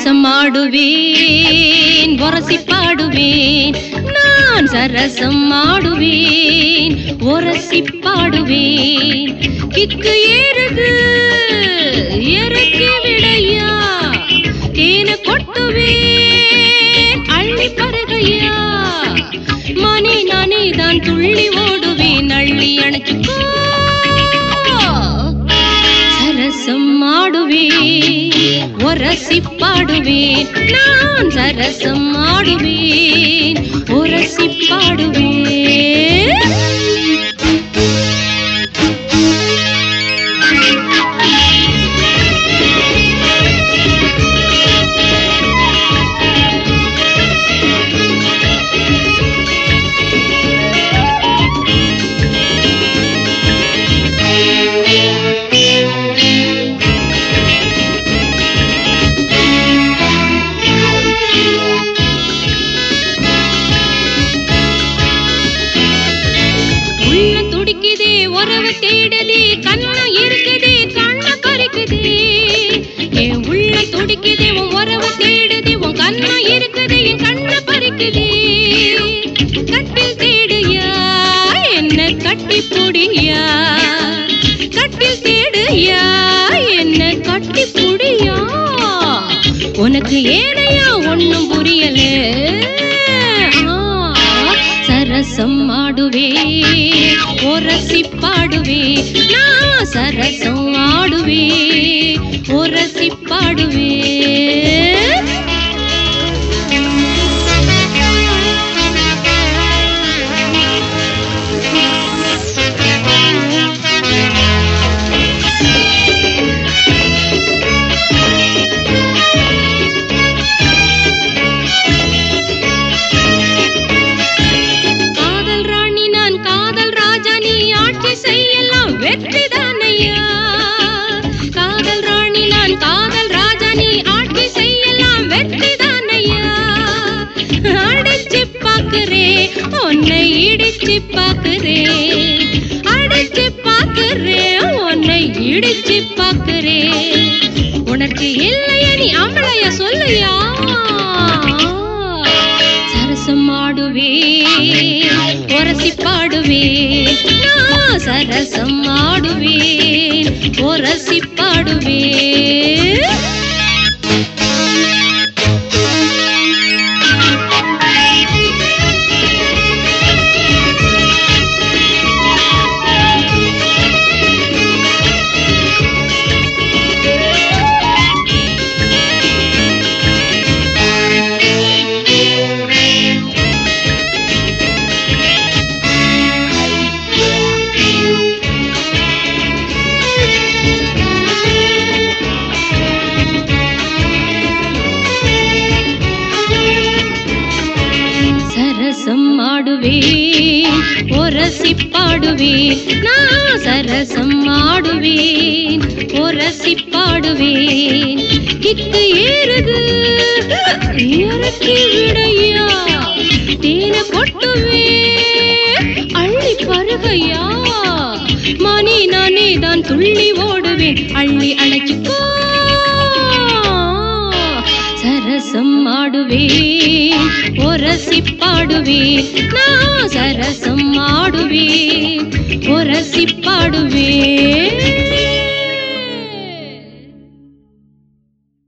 சரசம் ஆடுவேன் ஒரசி பாடுவேன் நான் சரசம் ஆடுவேன் ஒரசி பாடுவேன் கிக்கு ஏறுது இறக்கி விடையா தேன கொட்டுவேன் அள்ளி பருகையா மணி நானே தான் துள்ளி ஓடுவேன் அள்ளி அணைச்சுக்கோ சரசம் ஆடுவேன் ஒரசி பாடுவேன் நான் சரசம் ஆடுவேன் ஒரசி பாடுவேன் உள்ள துடிக்குதே உறவு தேடுதே கண்ணா இருக்குதே கண்ண கறிக்குதே என் உள்ள துடிக்குதே உன் உறவு தேடுதே உன் கண்ணா இருக்குதே என் கண்ண பறிக்குதே கட்டில் தேடுயா என்ன கட்டி புடியா கட்டில் தேடுயா என்ன கட்டி புடியா உனக்கு ஏனையா ஒண்ணும் புரியல ஆ, சரசம் ஆடுவே ஒரசி பாடுவே நான் சரசம் ஆடுவே ஒரசி பாடுவே காதல் ராணி நான் காதல் ராஜா நீ ஆட்சி செய்யலாம் வெற்றி தானையா காதல் ராணி நான் காதல் ராஜா நீ ஆட்சி செய்யலாம் வெற்றி தானையா அடிச்சு பாக்குறே உன்னை இடிச்சு பாக்குறே அடிச்சு பாக்குறே உன்னை இடிச்சு பாக்குறே உனக்கு இல்லையா நீ ஆம்பளைய சொல்லுயா சரசம் ஆடுவே ஒரசி பாடுவே நான் சரசம் ஆடுவேன் ஒரசி பாடுவே சரசம் ஆடுவேன் ஒரசி பாடுவேன் நான் சரசம் ஆடுவேன் ஒரசி பாடுவேன் கிக்கு ஏறுது இறக்கி விடையா தேன கொட்டுவேன் அள்ளி பருகையா மணி நானே தான் துள்ளி ஓடுவேன் அள்ளி அழைச்சிக்கோ சரசம் ஆடுவேன் ஒரசி பாடுவேன் நான் சரசம் ஆடுவேன் ஒரசி பாடுவேன்